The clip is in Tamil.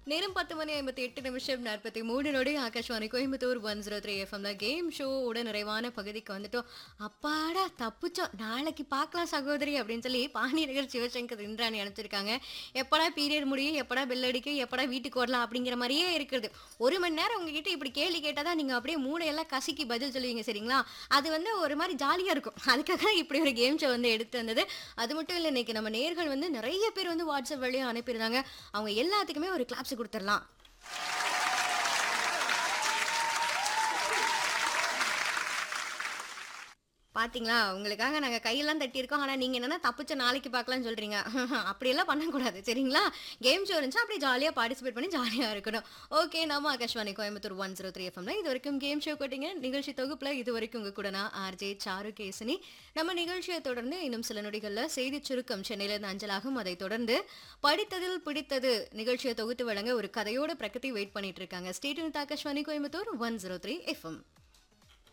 நேரம் பத்து மணி ஐம்பத்தி எட்டு நிமிஷம் நாற்பத்தி மூணு நொடி Akashvani Coimbatore one zero three எஃப்எம்ல கேம் ஷோவோட நிறைவான பகுதிக்கு வந்துட்டோம் அப்பாடா தப்புச்சோம் நாளைக்கு பார்க்கலாம் சகோதரி அப்படின்னு சொல்லி பாண்டியர்கள் சிவசங்கர் இந்திராணி அனுப்பிச்சிருக்காங்க எப்படா பீரியட் முடியும் எப்படா பெல் அடிக்கும் எப்படா வீட்டுக்கு வரலாம் அப்படிங்கிற மாதிரியே இருக்குது ஒரு மணி நேரம் உங்ககிட்ட இப்படி கேள்வி கேட்டால் தான் நீங்கள் அப்படியே மூளையெல்லாம் கசக்கி பதில் சொல்லுவீங்க சரிங்களா அது வந்து ஒரு மாதிரி ஜாலியாக இருக்கும் அதுக்காக தான் இப்படி ஒரு கேம் ஷோ வந்து எடுத்து வந்தது அது மட்டும் இல்லை இன்னைக்கு நம்ம நேர்கள் வந்து நிறைய பேர் வந்து வாட்ஸ்அப் வழியாக அனுப்பியிருந்தாங்க அவங்க எல்லாத்துக்குமே ஒரு கிளாப்ஸ் கொடுத்துடலாம் பாத்தீங்களா உங்களுக்காக நாங்க கையெல்லாம் தட்டியிருக்கோம் ஆனா நீங்க என்னன்னா தப்பிச்ச நாளைக்கு பார்க்கலாம்னு சொல்றீங்க அப்படியெல்லாம் பண்ணக்கூடாது சரிங்களா கேம் ஷோ இருந்துச்சு அப்படி ஜாலியா பார்ட்டிசிபேட் பண்ணி ஜாலியா இருக்கணும் ஓகே நம்ம Akashvani Coimbatore one zero three எஃப்எம்ல இது வரைக்கும் கேம் ஷோ கொட்டிங்க நிகழ்ச்சி தொகுப்புல இது வரைக்கும் உங்க கூட நான் ஆர்ஜே சாரு கேசனி நம்ம நிகழ்ச்சியை தொடர்ந்து இன்னும் சில நொடிகள்ல செய்தி சுருக்கம் சென்னையில இருந்து அஞ்சலாகும் அதை தொடர்ந்து படித்ததில் பிடித்தது நிகழ்ச்சியை தொகுத்து வழங்க ஒரு கதையோட பிரகதி வெயிட் பண்ணிட்டு இருக்காங்க state Akashvani Coimbatore one zero three FM